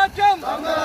రాజ్యం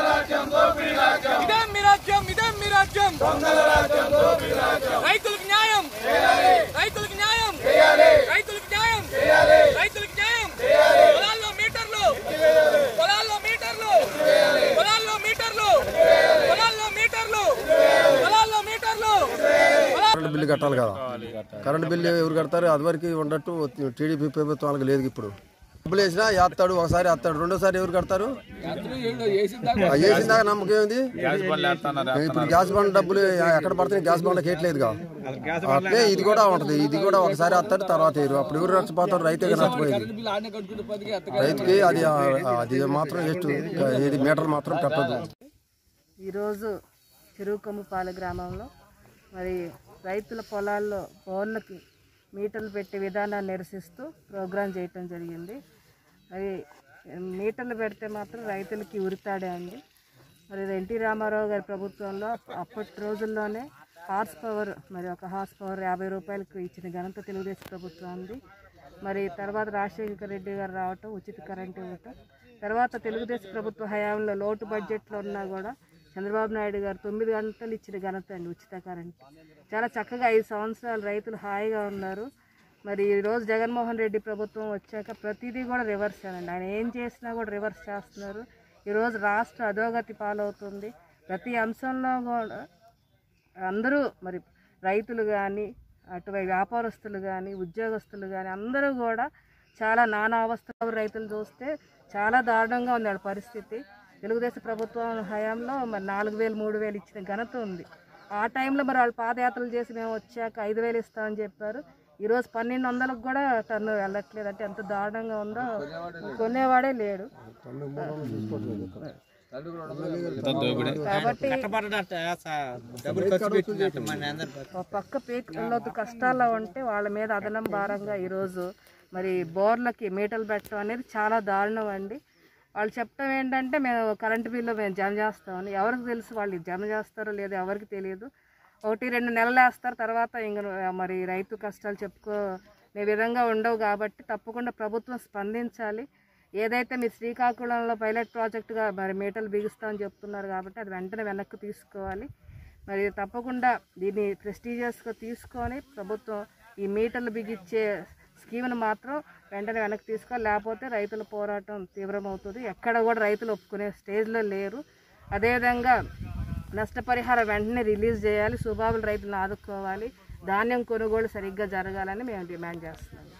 ఇదేం మీ రాజ్యం ఇదేం మీ రాజ్యం రైతులకు న్యాయం రైతులకు న్యాయం రైతులకు న్యాయం రైతులకు న్యాయం పొలాల్లో మీటర్లు పొలాల్లో మీటర్లు పొలాల్లో మీటర్లు పొలాల్లో మీటర్లు పొలాల్లో మీటర్లు పొలా- కరెంట్ బిల్లు కట్టాలి కదా కరెంట్ బిల్లు ఎవరు కడతారు అది వరకు ఉన్నట్టు టీడీపీ ప్రభుత్వం వాళ్ళకి లేదు ఇప్పుడు డబ్బులు వేసినా వేస్తాడు ఒకసారి వేస్తాడు రెండోసారి ఎవరు కడతారు ఆ వేసిందాక నమ్మకం ఏంది ఇప్పుడు గ్యాస్ బండ్ డబ్బులు ఎక్కడ పడుతుంది గ్యాస్ బండ్కి వేయట్లేదుగా అట్లే ఇది కూడా ఉంటది ఇది కూడా ఒకసారి వేస్తాడు తర్వాత వేయరు అప్పుడు ఎవరు నష్టపోతారు రైతే నష్టపోయేది రైతుకి అది అది మాత్రం వేస్ట్ ఇది మీటర్ మాత్రం పెట్టదు ఈరోజు చెరువుకొమ్ముపాలె గ్రామంలో మరి రైతుల పొలాల్లో బోర్లకి మీటర్లు పెట్టే విధానాన్ని నిరసిస్తూ ప్రోగ్రాం చేయటం జరిగింది మరి మీటర్లు పెడితే మాత్రం రైతులకి ఉరితాడే అండి మరి ఎన్టీ రామారావు గారి ప్రభుత్వంలో అప్పటి రోజుల్లోనే హార్స్ పవర్ మరి ఒక హార్స్ పవర్ యాభై రూపాయలకు ఇచ్చిన ఘనత తెలుగుదేశం ప్రభుత్వం ఉంది మరి తర్వాత రాజశేఖర రెడ్డి గారు రావటం ఉచిత కరెంట్ ఇవ్వటం తర్వాత తెలుగుదేశం ప్రభుత్వ హయాంలో లోటు బడ్జెట్లో ఉన్నా కూడా చంద్రబాబు నాయుడు గారు తొమ్మిది గంటలు ఇచ్చిన ఘనత అండి ఉచిత కరెంట్ చాలా చక్కగా ఐదు సంవత్సరాలు రైతులు హాయిగా ఉన్నారు మరి ఈరోజు జగన్మోహన్ రెడ్డి ప్రభుత్వం వచ్చాక ప్రతిదీ కూడా రివర్స్ అండి ఆయన ఏం చేసినా కూడా రివర్స్ చేస్తున్నారు ఈరోజు రాష్ట్ర అధోగతి పాలవుతుంది ప్రతి అంశంలో కూడా అందరూ మరి రైతులు కానీ అటు వ్యాపారస్తులు కానీ ఉద్యోగస్తులు కానీ అందరూ కూడా చాలా నానా అవస్థలు రైతులు చూస్తే చాలా దారుణంగా ఉంది వాళ్ళ పరిస్థితి తెలుగుదేశం ప్రభుత్వం హయాంలో మరి నాలుగు వేలు మూడు వేలు ఇచ్చిన ఘనత ఉంది ఆ టైంలో మరి వాళ్ళు పాదయాత్రలు చేసి మేము వచ్చాక ఐదు వేలు ఇస్తామని చెప్పారు ఈరోజు పన్నెండు వందలకు కూడా టన్ను వెళ్ళట్లేదు అంటే ఎంత దారుణంగా ఉందో కొనేవాడే లేడు కాబట్టి ఒక పక్క పీకలతో కష్టాల్లో ఉంటే వాళ్ళ మీద అదనం భారంగా ఈరోజు మరి బోర్లకి మీటర్లు పెట్టడం అనేది చాలా దారుణం అండి వాళ్ళు చెప్పడం ఏంటంటే మేము కరెంటు బిల్లు మేము జమ చేస్తామని ఎవరికి తెలుసు వాళ్ళు జమ చేస్తారో లేదో ఎవరికి తెలియదు ఒకటి రెండు నెలలు వేస్తారు తర్వాత ఇంక మరి రైతు కష్టాలు చెప్పుకోనే విధంగా ఉండవు కాబట్టి తప్పకుండా ప్రభుత్వం స్పందించాలి ఏదైతే మీరు శ్రీకాకుళంలో పైలట్ ప్రాజెక్టుగా మరి మీటర్లు బిగిస్తామని చెప్తున్నారు కాబట్టి అది వెంటనే వెనక్కి తీసుకోవాలి మరి తప్పకుండా దీన్ని ప్రెస్టీజియస్గా తీసుకొని ప్రభుత్వం ఈ మీటర్లు బిగించే స్కీమ్ను మాత్రం వెంటనే వెనక్కి తీసుకోవాలి లేకపోతే రైతుల పోరాటం తీవ్రమవుతుంది ఎక్కడ కూడా రైతులు ఒప్పుకునే స్టేజ్లో లేరు అదేవిధంగా నష్టపరిహారం వెంటనే రిలీజ్ చేయాలి సుబాబులు రైతులను ఆదుకోవాలి ధాన్యం కొనుగోలు సరిగ్గా జరగాలని మేము డిమాండ్ చేస్తున్నాం